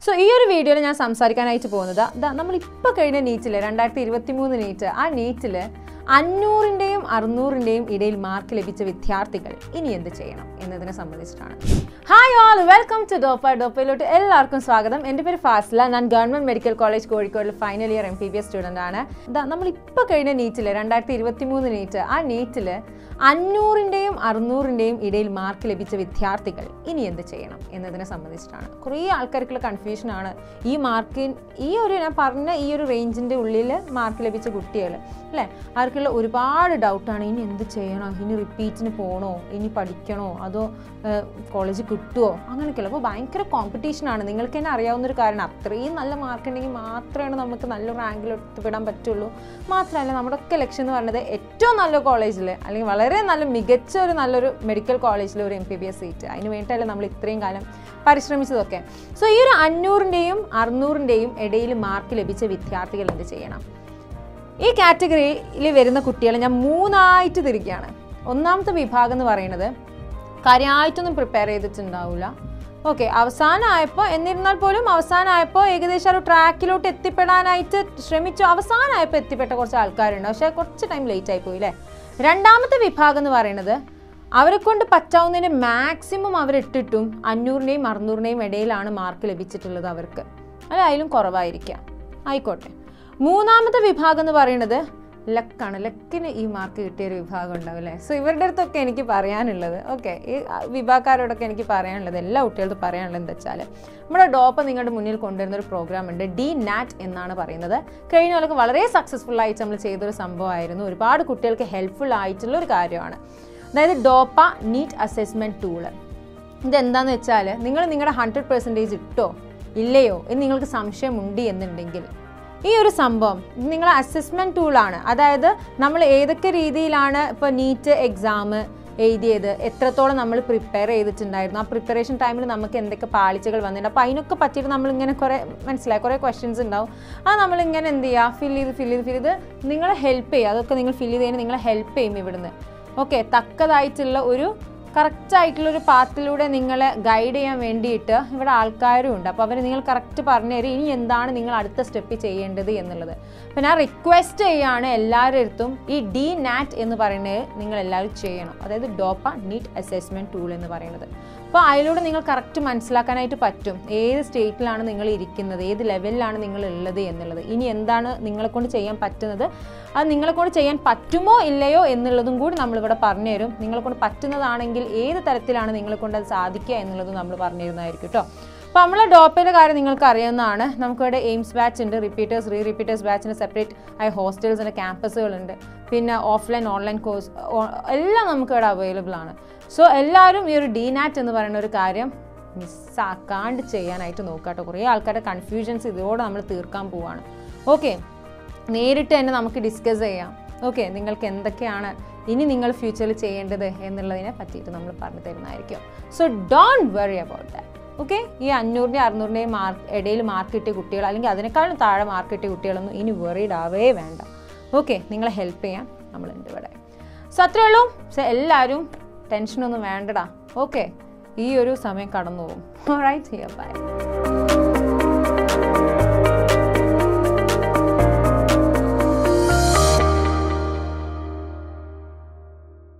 so ഈ ഒരു വീഡിയോയിൽ ഞാൻ സംസാരിക്കാനായിട്ട് പോകുന്നത് ദാ നമ്മളിപ്പോൾ കഴിഞ്ഞ നീറ്റിൽ രണ്ടായിരത്തി ഇരുപത്തി മൂന്ന് നീറ്റ് ആ നീറ്റിൽ അഞ്ഞൂറിൻ്റെയും അറുന്നൂറിൻ്റെയും ഇടയിൽ മാർക്ക് ലഭിച്ച വിദ്യാർത്ഥികൾ ഇനി എന്ത് ചെയ്യണം എന്നതിനെ സംബന്ധിച്ചിട്ടാണ് hi all welcome to Doppa ഡോപ്പയിലോട്ട് എല്ലാവർക്കും സ്വാഗതം എൻ്റെ പേര് ഫാസില ഞാൻ ഗവൺമെൻറ് മെഡിക്കൽ കോളേജ് കോഴിക്കോടിൽ final year M B B S student ആണ് ദാ നമ്മളിപ്പോൾ കഴിഞ്ഞ നീറ്റിൽ രണ്ടായിരത്തി ഇരുപത്തി മൂന്ന് നീറ്റ് ആ നീറ്റിൽ അഞ്ഞൂറിൻ്റെയും അറുന്നൂറിൻ്റെയും ഇടയിൽ മാർക്ക് ലഭിച്ച വിദ്യാർത്ഥികൾ ഇനി എന്ത് ചെയ്യണം എന്നതിനെ സംബന്ധിച്ചിട്ടാണ് കുറേ ആൾക്കാർക്കുള്ള കൺഫ്യൂഷനാണ് ഈ മാർക്കിൻ ഈ ഒരു ഞാൻ പറഞ്ഞ ഈ ഒരു റേഞ്ചിൻ്റെ ഉള്ളിൽ മാർക്ക് ലഭിച്ച കുട്ടികൾ അല്ലേ അവർക്കുള്ള ഒരുപാട് ഡൗട്ടാണ് ഇനി എന്ത് ചെയ്യണം ഇനി റിപ്പീറ്റിന് പോകണോ ഇനി പഠിക്കണോ അതോ കോളേജ് കിട്ടുമോ അങ്ങനെയൊക്കെയല്ല അപ്പോൾ ഭയങ്കര കോമ്പറ്റീഷനാണ് നിങ്ങൾക്ക് തന്നെ അറിയാവുന്ന ഒരു കാര്യമാണ് അത്രയും നല്ല മാർക്ക് ഉണ്ടെങ്കിൽ മാത്രമാണ് നമുക്ക് നല്ല റാങ്കിൽ എത്തിപ്പെടാൻ പറ്റുള്ളൂ മാത്രമല്ല നമ്മുടെയൊക്കെ ലക്ഷ്യം എന്ന് പറയുന്നത് ഏറ്റവും നല്ല കോളേജിൽ അല്ലെങ്കിൽ വളരെ നല്ല മികച്ച ഒരു നല്ലൊരു മെഡിക്കൽ കോളേജിൽ ഒരു M B B S seat അതിന് വേണ്ടിയിട്ടല്ലേ നമ്മൾ ഇത്രയും കാലം പരിശ്രമിച്ചതൊക്കെ സോ ഈ ഒരു അഞ്ഞൂറിൻ്റെയും അറുന്നൂറിൻ്റെയും ഇടയിൽ മാർക്ക് ലഭിച്ച വിദ്യാർത്ഥികൾ എന്ത് ചെയ്യണം ഈ കാറ്റഗറിയിൽ വരുന്ന കുട്ടികളെ ഞാൻ മൂന്നായിട്ട് തിരിക്കുകയാണ് ഒന്നാമത്തെ വിഭാഗം എന്ന് പറയുന്നത് കാര്യമായിട്ടൊന്നും പ്രിപ്പയർ ചെയ്തിട്ടുണ്ടാവില്ല ഓക്കെ അവസാനമായപ്പോൾ എന്നിരുന്നാൽ പോലും അവസാനമായപ്പോൾ ഏകദേശം ആ ഒരു ട്രാക്കിലോട്ട് എത്തിപ്പെടാനായിട്ട് ശ്രമിച്ചു അവസാനമായപ്പോൾ എത്തിപ്പെട്ട കുറച്ച് ആൾക്കാരുണ്ട് പക്ഷേ കുറച്ച് ടൈം ലേറ്റ് ആയി പോയി അല്ലേ രണ്ടാമത്തെ വിഭാഗം എന്ന് പറയുന്നത് അവരെ കൊണ്ട് പറ്റാവുന്നതിൻ്റെ മാക്സിമം അവരിട്ടിട്ടും അഞ്ഞൂറിൻ്റെയും അറുന്നൂറിൻ്റെയും ഇടയിലാണ് മാർക്ക് ലഭിച്ചിട്ടുള്ളത് അവർക്ക് അല്ല അതിലും കുറവായിരിക്കാം ആയിക്കോട്ടെ മൂന്നാമത്തെ വിഭാഗം എന്ന് പറയുന്നത് ലക്കാണ് ലക്കിന് ഈ മാർക്ക് കിട്ടിയ ഒരു വിഭാഗം ഉണ്ടാവും അല്ലേ സോ ഇവരുടെ അടുത്തൊക്കെ എനിക്ക് പറയാനുള്ളത് ഓക്കെ ഈ വിഭാഗക്കാരോടൊക്കെ എനിക്ക് പറയാനുള്ളത് എല്ലാ കുട്ടികൾക്കും പറയാനുള്ളത് എന്താ വെച്ചാൽ നമ്മുടെ ഡോപ്പ നിങ്ങളുടെ മുന്നിൽ കൊണ്ടുവരുന്ന ഒരു പ്രോഗ്രാം ഉണ്ട് ഡി നാറ്റ് എന്നാണ് പറയുന്നത് കഴിഞ്ഞ കൊല്ലം വളരെ സക്സസ്ഫുൾ ആയിട്ട് നമ്മൾ ചെയ്തൊരു സംഭവമായിരുന്നു ഒരുപാട് കുട്ടികൾക്ക് ഹെൽപ്ഫുൾ ആയിട്ടുള്ള ഒരു കാര്യമാണ് അതായത് ഡോപ്പ നീറ്റ് അസസ്മെൻറ്റ് ടൂള് ഇതെന്താന്ന് വെച്ചാൽ നിങ്ങൾ നിങ്ങളുടെ ഹൺഡ്രഡ് പെർസെൻറ്റേജ് ഇട്ടോ ഇല്ലയോ എന്ന് നിങ്ങൾക്ക് സംശയമുണ്ട് എന്നുണ്ടെങ്കിൽ ഈ ഒരു സംഭവം നിങ്ങളെ അസസ്മെൻറ്റ് ടൂളാണ് അതായത് നമ്മൾ ഏതൊക്കെ രീതിയിലാണ് ഇപ്പോൾ നീറ്റ് എക്സാം എഴുതിയത് എത്രത്തോളം നമ്മൾ പ്രിപ്പയർ ചെയ്തിട്ടുണ്ടായിരുന്നു ആ പ്രിപ്പറേഷൻ ടൈമിൽ നമുക്ക് എന്തൊക്കെ പാളിച്ചകൾ വന്നിട്ടുണ്ട് അപ്പോൾ അതിനൊക്കെ പറ്റിയിട്ട് നമ്മളിങ്ങനെ കുറേ മനസ്സിലായി കുറേ ക്വസ്റ്റ്യൻസ് ഉണ്ടാവും അത് നമ്മളിങ്ങനെ എന്ത് ചെയ്യുക ഫിൽ ചെയ്ത് ഫിൽ ചെയ്ത് ഫിൽ ചെയ്ത് നിങ്ങളെ ഹെൽപ്പ് ചെയ്യുക അതൊക്കെ നിങ്ങൾ ഫിൽ ചെയ്ത് കഴിഞ്ഞാൽ നിങ്ങളെ ഹെൽപ്പ് ചെയ്യും ഇവിടുന്ന് ഓക്കെ തക്കതായിട്ടുള്ള ഒരു കറക്റ്റ് ആയിട്ടുള്ള ഒരു പാത്തിലൂടെ നിങ്ങളെ ഗൈഡ് ചെയ്യാൻ വേണ്ടിയിട്ട് ഇവിടെ ആൾക്കാരും ഉണ്ട് അപ്പോൾ അവർ നിങ്ങൾ കറക്റ്റ് പറഞ്ഞു തരും ഇനി എന്താണ് നിങ്ങൾ അടുത്ത സ്റ്റെപ്പ് ചെയ്യേണ്ടത് എന്നുള്ളത് അപ്പോൾ ഞാൻ റിക്വസ്റ്റ് ചെയ്യാണ് എല്ലാവരുടെ അടുത്തും ഈ ഡി നാറ്റ് എന്ന് പറയുന്നത് നിങ്ങൾ എല്ലാവരും ചെയ്യണം അതായത് ഡോപ്പ നീറ്റ് അസസ്മെൻറ്റ് ടൂൾ എന്ന് പറയുന്നത് അപ്പോൾ അതിലൂടെ നിങ്ങൾ കറക്റ്റ് മനസ്സിലാക്കാനായിട്ട് പറ്റും ഏത് സ്റ്റേറ്റിലാണ് നിങ്ങൾ ഇരിക്കുന്നത് ഏത് ലെവലിലാണ് നിങ്ങൾ ഉള്ളത് എന്നുള്ളത് ഇനി എന്താണ് നിങ്ങളെ കൊണ്ട് ചെയ്യാൻ പറ്റുന്നത് അത് നിങ്ങളെ കൊണ്ട് ചെയ്യാൻ പറ്റുമോ ഇല്ലയോ എന്നുള്ളതും കൂടി നമ്മളിവിടെ പറഞ്ഞു തരും നിങ്ങളെ കൊണ്ട് പറ്റുന്നതാണെങ്കിൽ ഏത് തരത്തിലാണ് നിങ്ങളെ കൊണ്ട് അത് സാധിക്കുക എന്നുള്ളതും നമ്മൾ പറഞ്ഞു തരുന്നതായിരിക്കും കേട്ടോ അപ്പോൾ നമ്മൾ ഡോപ്പയുടെ കാര്യം നിങ്ങൾക്ക് അറിയാവുന്നതാണ് നമുക്കിവിടെ എയിംസ് ബാച്ച് ഉണ്ട് റിപ്പീറ്റേഴ്സ് റീ റിപ്പീറ്റേഴ്സ് ബാച്ചിന് സെപ്പറേറ്റ് ആയ ഹോസ്റ്റൽസ് ഉണ്ട് ക്യാമ്പസുകളുണ്ട് പിന്നെ ഓഫ്ലൈൻ ഓൺലൈൻ കോഴ്സ് എല്ലാം നമുക്കിവിടെ അവൈലബിൾ ആണ് സോ എല്ലാവരും ഈ ഒരു ഡി നാറ്റ് എന്ന് പറയുന്ന ഒരു കാര്യം മിസ്സാക്കാണ്ട് ചെയ്യാനായിട്ട് നോക്കുക കേട്ടോ കുറേ ആൾക്കാരുടെ കൺഫ്യൂഷൻസ് ഇതോടെ നമ്മൾ തീർക്കാൻ പോവാണ് ഓക്കെ നേരിട്ട് തന്നെ നമുക്ക് ഡിസ്കസ് ചെയ്യാം ഓക്കെ നിങ്ങൾക്ക് എന്തൊക്കെയാണ് ഇനി നിങ്ങൾ ഫ്യൂച്ചറിൽ ചെയ്യേണ്ടത് എന്നുള്ളതിനെ പറ്റിയിട്ട് നമ്മൾ പറഞ്ഞു തരുന്നതായിരിക്കും so don't worry about that okay ഈ അഞ്ഞൂറിൻ്റെ അറുന്നൂറിൻ്റെയും മാർക്ക് ഇടയിൽ മാർക്ക് കിട്ടിയ കുട്ടികൾ അല്ലെങ്കിൽ അതിനേക്കാളും താഴെ മാർക്ക് കിട്ടിയ കുട്ടികളൊന്നും ഇനി വെറീഡ് ആവേ വേണ്ട ഓക്കെ നിങ്ങളെ ഹെൽപ്പ് ചെയ്യാൻ നമ്മളുണ്ട് ഇവിടെ സോ അത്രേ ഉള്ളൂ സോ എല്ലാവരും ടെൻഷനൊന്നും വേണ്ടടാ ഓക്കെ ഈ ഒരു സമയം കടന്നു പോകും റൈറ്റ് ഹിയർ ബൈ